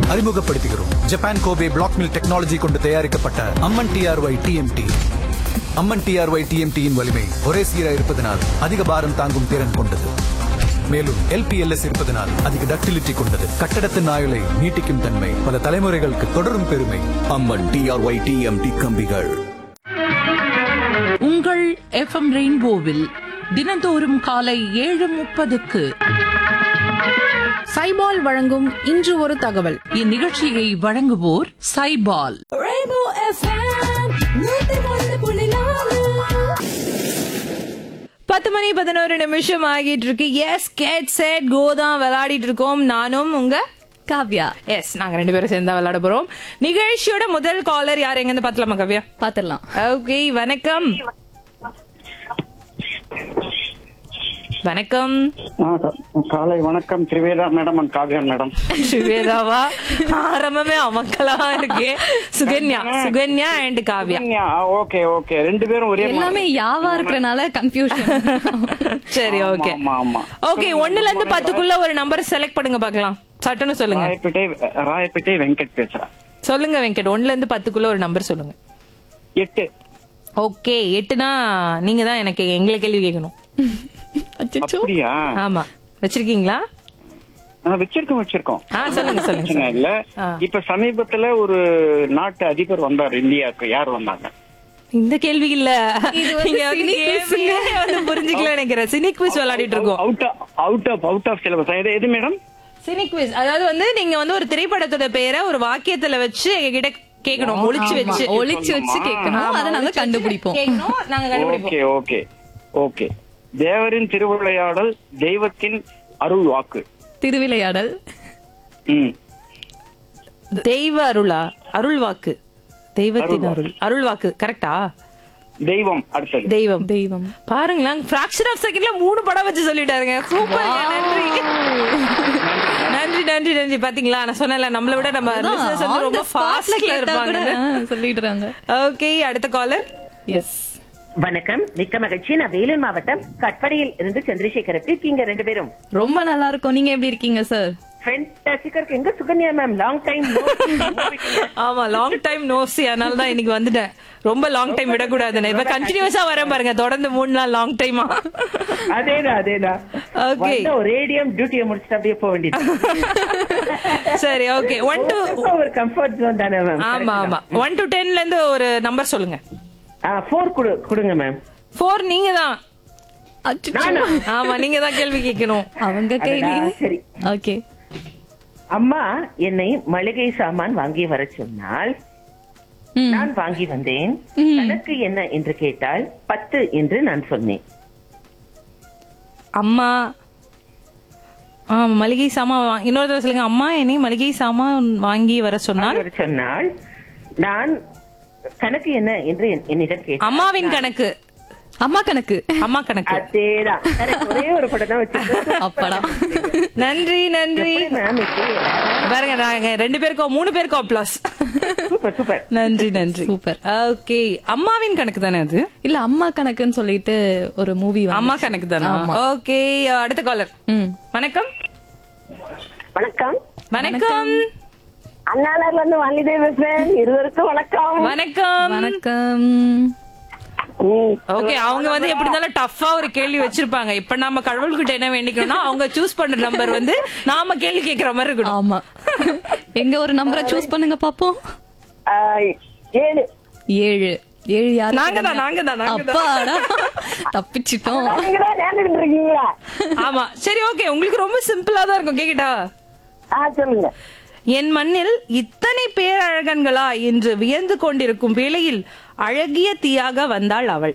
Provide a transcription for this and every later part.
அறிமுகப்படுத்துகிறோம் Japan Kobe black mill technology கொண்டு தயாரிக்கப்பட்ட Amman TRY TMT Amman TRY டிஎம்டியின் வலிமை ஒரே சீரா இருப்பதனால் அதிக பாரம் தாங்கும் திறன் கொண்டது மேலும் எல்பிஎல்எஸ் இருப்பதனால் அதிக டக்டிலிட்டி கொண்டது கட்டடத்தின் ஆயுளை நீட்டிக்கும் தன்மை பல தலைமுறைகளுக்கு தொடரும் பெருமை அம்மன் டிஆர்ஒய் டிஎம்டி கம்பிகள் உங்கள் எஃப்எம் ரெயின்போவில் தினந்தோறும் காலை ஏழு முப்பதுக்கு சைபால் வழங்கும் இன்று ஒரு தகவல் இந்நிகழ்ச்சியை வழங்குவோர் சைபால் பத்து மணி பதினோரு நிமிஷம் ஆகிட்டு இருக்கு எஸ் கேட் செட் கோ தான் விளையாடிட்டு இருக்கோம் நானும் உங்க காவ்யா எஸ் நாங்க ரெண்டு பேரும் சேர்ந்து தான் விளையாட போறோம் நிகழ்ச்சியோட முதல் காலர் யார் எங்க இருந்து பாத்தலாமா கவ்யா பாத்திரலாம் ஓகே வணக்கம் வணக்கம் ஆ, காலை வணக்கம் Triveda madam and Kavya madam சுவேதாவா ஆரம்பமே அமக்கலா இருக்கு Sukanya Sukanya and Kavya okay okay ரெண்டு பேரும் ஒரே எல்லாமே யாவா இருக்கிறனால கன்ஃபியூஷன் சரி ஓகே ஆமா, ஆமா. ஓகே ஒண்ணுல இருந்து பத்துக்குள்ள ஒரு நம்பர் செலக்ட் பண்ணுங்க பாக்கலாம் சட்டுன்னு சொல்லுங்க ராயப்பேட்டை ராயப்பேட்டை வெங்கட் பேசுறேன் சொல்லுங்க வெங்கட் ஒண்ணுல இருந்து பத்துக்குள்ள ஒரு நம்பர் சொல்லுங்க எட்டு ஓகே எட்டுனா நீங்க தான் எனக்கு எங்களை கேள்வி கேட்கணும் அப்படியா ஆமா வச்சிருக்கீங்களா ஆ, வச்சிருக்கோம் வச்சிருக்கோம் ஆ சொல்லுங்க சொல்லுங்க பிரச்சனை இல்ல ஆ. இப்ப சமீபத்துல ஒரு நாட்டு அதிபர் வந்தார் இந்தியாவுக்கு யார் வந்தாங்க இந்த கேள்வி இல்ல இது வந்து நீங்க வந்து cynic quiz. கேள்வியே வந்து புரிஞ்சுக்கல நினைக்கிறேன் சினிக் குவிஸ் விளையாடிட்டு இருக்கோம் out out of out of syllabus எது எது மேடம் சினிக் குவிஸ் அதாவது வந்து நீங்க வந்து ஒரு திரைப்படத்தோட பெயரை ஒரு வாக்கியத்துல வச்சு எங்ககிட்ட கேட்கணும் ஒளிச்சு வச்சு ஒளிச்சு வச்சு கேட்கணும் அதை நாங்க கண்டுபிடிப்போம் கேட்கணும் நாங்க கண்டுபிடிப்போம் ஓகே ஓகே ஓகே தேவரின் திருவிளையாடல் தெய்வத்தின் அருள் வாக்கு திருவிளையாடல் ம் தெய்வ அருளா அருள் வாக்கு தெய்வத்தின் அருள் அருள் வாக்கு கரெக்டா தெய்வம் அடுத்தது தெய்வம் தெய்வம் பாருங்களேன் ஃபிராக்ஷன் ஆஃப் செகண்ட்ல மூணு படம் வச்சு சொல்லிட்டாருங்க சூப்பர் நன்றி நன்றி நன்றி நன்றி பாத்தீங்களா நான் சொன்னல நம்மள விட நம்ம listeners வந்து ரொம்ப ஃபாஸ்ட்ல இருப்பாங்க சொல்லிடுறாங்க ஓகே அடுத்த காலர் எஸ் வணக்கம் மிக்க மகிழ்ச்சி நான் வேலூர் மாவட்டம் கட்படியில் இருந்து சந்திரசேகர் எப்படி இருக்கீங்க ரெண்டு பேரும் ரொம்ப நல்லா இருக்கும் நீங்க எப்படி இருக்கீங்க சார் ஃபென்டாஸ்டிக்கா இருக்கு எங்க சுகன்யா மேம் லாங் டைம் ஆமா லாங் டைம் நோசி அதனால தான் இன்னைக்கு வந்துட்டேன் ரொம்ப லாங் டைம் விடக்கூடாதுன்னு இப்ப கண்டினியூஸா வரேன் பாருங்க தொடர்ந்து மூணு நாள் லாங் டைமா அதேதான் அதேதான் Okay. வந்த ஒரேடியம் டியூட்டியை முடிச்சுட்டு அப்படியே போக வேண்டியது சரி ஓகே ஒன் டு ஒரு கம்ஃபர்ட் ஜோன் தானே மேம் ஆமா ஆமா ஒன் டு டென்ல இருந்து ஒரு நம்பர் சொல்லுங்க ஃபோர் கொடு கொடுங்க மேம் ஃபோர் நீங்க தான் அச்சச்சோ. ஆமா நீங்க தான் கேள்வி கேட்கணும் அவங்க கேள்வி சரி ஓகே அம்மா என்னை மளிகை சாமான் வாங்கி வர சொன்னால் ம். நான் வாங்கி வந்தேன் கணக்கு என்ன என்று கேட்டால் பத்து என்று நான் சொன்னேன் அம்மா ஆ மளிகை சாமான் வா- இன்னொரு தடவை சொல்லுங்க அம்மா என்னை மளிகை சாமான் வாங்கி வர சொன்னால் அவர் சொன்னால் நான் கணக்கு என்ன என்று என்- என்னிடம் கேட்டேன் அம்மாவின் கணக்கு அம்மா கணக்கு அம்மா கணக்கு அதேதான் Correct. ஒரே ஒரு படம் தான் வச்சிருக்கேன் அப்படா நன்றி நன்றி மேம் பாருங்க நாங்க ரெண்டு பேருக்கோ மூணு பேருக்கோ பிளஸ் சூப்பர் சூப்பர் நன்றி நன்றி சூப்பர். ஓகே அம்மாவின் கணக்கு தானே அது இல்ல அம்மா கணக்குன்னு சொல்லிட்டு ஒரு மூவி அம்மா கணக்கு தானே ஓகே அடுத்த காலர் ம் வணக்கம் வணக்கம் வணக்கம் அண்ணாநகர்ல இருந்து வாங்கிதே பேசுறேன் இருவருக்கும் வணக்கம் வணக்கம் வணக்கம் ஓகே அவங்க வந்து எப்படி இருந்தாலும் டஃபா ஒரு கேள்வி வச்சிருப்பாங்க இப்ப நாம கடவுள்கிட்ட என்ன வேண்டிக்கணும்னா அவங்க சூஸ் பண்ற நம்பர் வந்து நாம கேள்வி கேட்கற மாதிரி இருக்கணும் ஆமா எங்க ஒரு நம்பரை சூஸ் பண்ணுங்க பாப்போம் ஏழு ஏழு ஏழு யாரு நாங்க தான் நாங்க தான் நாங்க தான் அப்பாடா தப்பிச்சிட்டோம் நீங்கதான் நேர்ந்துட்டு இருக்கீங்களா ஆமா சரி ஓகே உங்களுக்கு ரொம்ப சிம்பிளா தான் இருக்கும் கேக்கிட்டா ஆ சொல்லுங்க என் மண்ணில் இத்தனை பேரழகன்களா என்று வியந்து கொண்டிருக்கும் வேளையில் அழகிய தீயாக வந்தாள் அவள்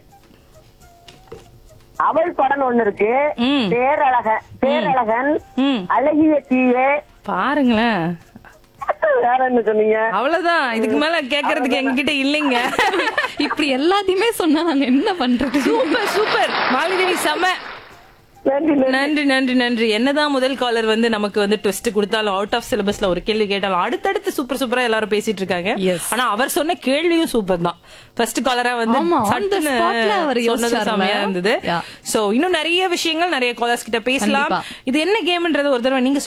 அவள் படம் ஒண்ணு இருக்கு ம். பேரழகன் பேரழகன் ம் அழகிய தீயே பாருங்களேன் வேற என்ன சொன்னீங்க அவ்வளவுதான் இதுக்கு மேல கேக்குறதுக்கு எங்ககிட்ட இல்லைங்க இப்படி எல்லாத்தையுமே சொன்னா நாங்க என்ன பண்றது சூப்பர் சூப்பர் மாலிதேவி செம நன்றி நன்றி நன்றி நன்றி என்னதான் முதல் காலர் வந்து நமக்கு வந்து ட்விஸ்ட் கொடுத்தாலும் அவுட் ஆஃப் சிலபஸ்ல ஒரு கேள்வி கேட்டாலும் அடுத்தடுத்து சூப்பர் சூப்பரா எல்லாரும் பேசிட்டு இருக்காங்க Yes. ஆனா அவர் சொன்ன கேள்வியும் சூப்பர் தான் ஃபர்ஸ்ட் காலரா வந்து ஆமா, on the சட்டுன்னு spotல அவர் சொன்னது யோசிச்சாருல. செமையா இருந்தது Yeah. சோ இன்னும் நிறைய விஷயங்கள் நிறைய காலர்ஸ் கிட்ட பேசலாம் கண்டிப்பா. இது என்ன கேம்ன்றது ஒரு தடவை நீங்க